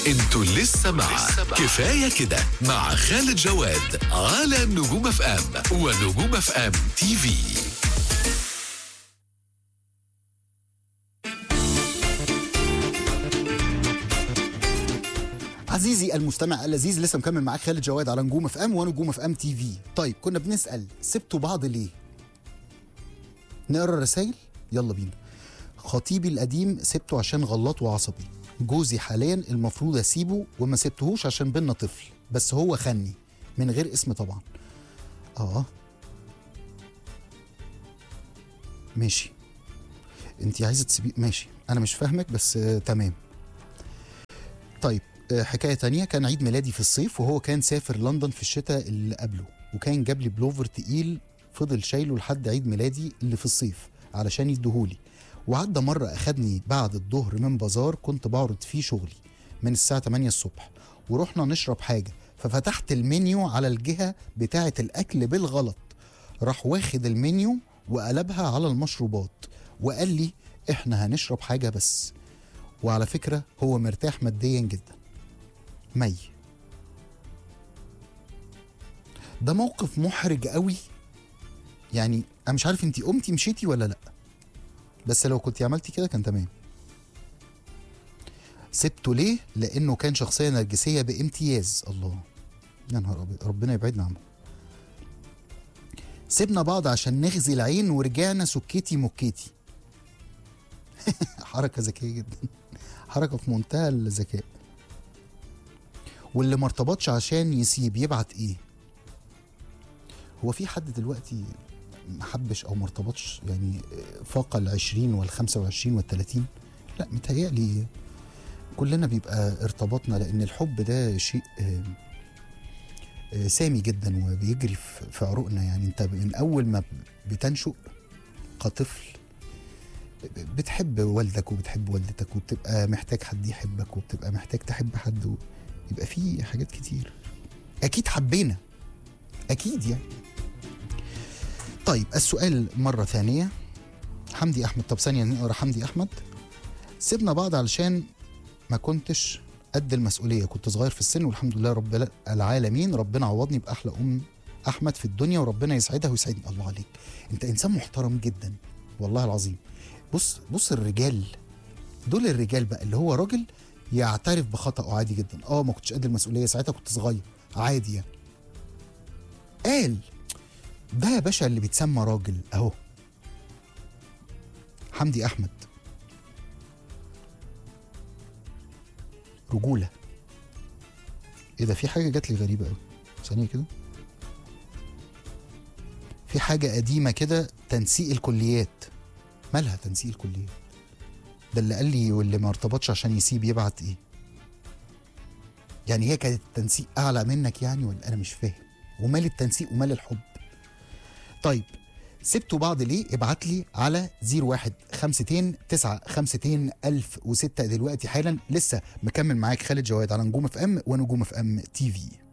انتوا لسه مع كفايه كده مع خالد جواد على نجوم اف ام ونجوم اف ام تي في عزيزي المستمع اللذيذ لسه مكمل معاك خالد جواد على نجوم اف ام ونجوم اف ام تي في طيب كنا بنسال سبتوا بعض ليه نقرا الرسائل يلا بينا خطيبي القديم سبته عشان غلط وعصبي جوزي حاليا المفروض اسيبه وما سبتهوش عشان بينا طفل بس هو خني من غير اسم طبعا اه ماشي انت عايزه تسيبيه ماشي انا مش فاهمك بس آه تمام طيب آه، حكايه تانية كان عيد ميلادي في الصيف وهو كان سافر لندن في الشتاء اللي قبله وكان جاب لي بلوفر تقيل فضل شايله لحد عيد ميلادي اللي في الصيف علشان يديهولي وعدى مره اخدني بعد الظهر من بازار كنت بعرض فيه شغلي من الساعه 8 الصبح ورحنا نشرب حاجه ففتحت المنيو على الجهه بتاعه الاكل بالغلط راح واخد المنيو وقلبها على المشروبات وقال لي احنا هنشرب حاجه بس وعلى فكره هو مرتاح ماديا جدا مي ده موقف محرج قوي يعني انا مش عارف انت قمتي مشيتي ولا لا بس لو كنت عملتي كده كان تمام سبته ليه لانه كان شخصيه نرجسيه بامتياز الله يا نهار ابيض ربنا يبعدنا عنه سيبنا بعض عشان نغزي العين ورجعنا سكيتي مكيتي حركه ذكيه جدا حركه في منتهى الذكاء واللي ما ارتبطش عشان يسيب يبعت ايه هو في حد دلوقتي ما حبش او ما ارتبطش يعني فاق ال 20 وال 25 وال 30 لا متهيألي كلنا بيبقى ارتبطنا لان الحب ده شيء آه، آه، سامي جدا وبيجري في في عروقنا يعني انت من اول ما بتنشؤ كطفل بتحب والدك وبتحب والدتك وبتبقى محتاج حد يحبك وبتبقى محتاج تحب حد و... يبقى في حاجات كتير اكيد حبينا اكيد يعني طيب السؤال مرة ثانية حمدي أحمد طب ثانية نقرا حمدي أحمد سيبنا بعض علشان ما كنتش قد المسؤولية كنت صغير في السن والحمد لله رب العالمين ربنا عوضني بأحلى أم أحمد في الدنيا وربنا يسعدها ويسعدني الله عليك أنت إنسان محترم جدا والله العظيم بص بص الرجال دول الرجال بقى اللي هو راجل يعترف بخطأه عادي جدا اه ما كنتش قد المسؤولية ساعتها كنت صغير عادي يعني قال ده يا باشا اللي بيتسمى راجل اهو حمدي احمد رجوله ايه ده في حاجه جات لي غريبه قوي ثانيه كده في حاجه قديمه كده تنسيق الكليات مالها تنسيق الكليات ده اللي قال لي واللي ما ارتبطش عشان يسيب يبعت ايه يعني هي كانت التنسيق اعلى منك يعني ولا انا مش فاهم ومال التنسيق ومال الحب طيب سبتوا بعض ليه ابعت لي على 01 52 9 52 1006 دلوقتي حالا لسه مكمل معاك خالد جواد على نجوم اف ام ونجوم اف ام تي في